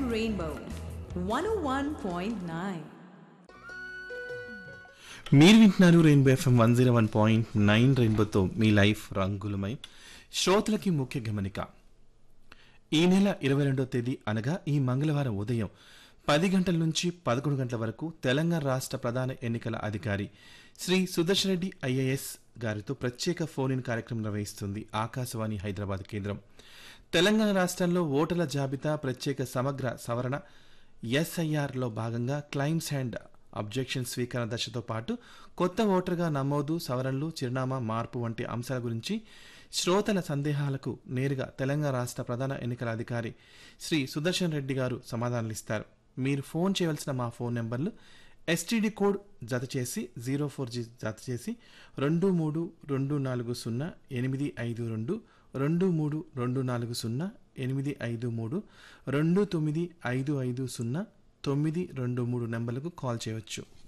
Rainbow 101.9. మీరు వింటున్నారు rainbow FM one zero one point nine రెయిన్బోతో మీ లైఫ్ రంగులమై శ్రోతలకి ముఖ్య గమనిక ఈ నెల ఇరవై రెండో తేదీ అనగా ఈ మంగళవారం ఉదయం పది గంటల నుంచి పదకొండు గంటల వరకు తెలంగాణ రాష్ట్ర ప్రధాన ఎన్నికల అధికారి శ్రీ సుదర్శన్ రెడ్డి ఐఏఎస్ గారితో ప్రత్యేక ఫోన్ ఇన్ కార్యక్రమం నిర్వహిస్తుంది ఆకాశవాణి హైదరాబాద్ కేంద్రం తెలంగాణ రాష్ట్రంలో ఓటర్ల జాబితా ప్రత్యేక సమగ్ర సవరణ ఎస్ఐఆర్లో భాగంగా క్లైమ్స్ అండ్ అబ్జెక్షన్ స్వీకరణ దశతో పాటు కొత్త ఓటర్గా నమోదు సవరణలు చిరునామా మార్పు వంటి అంశాల గురించి శ్రోతల సందేహాలకు నేరుగా తెలంగాణ రాష్ట్ర ప్రధాన ఎన్నికల అధికారి శ్రీ సుదర్శన్ రెడ్డి గారు సమాధానాలిస్తారు మీరు ఫోన్ చేయవలసిన మా ఫోన్ నెంబర్లు ఎస్టీడీ కోడ్ జత చేసి జీరో ఫోర్ జీ జత చేసి రెండు మూడు రెండు నాలుగు సున్నా ఎనిమిది ఐదు రెండు రెండు మూడు రెండు నాలుగు సున్నా ఎనిమిది ఐదు మూడు రెండు తొమ్మిది ఐదు ఐదు సున్నా తొమ్మిది రెండు మూడు నెంబర్లకు కాల్ చేయవచ్చు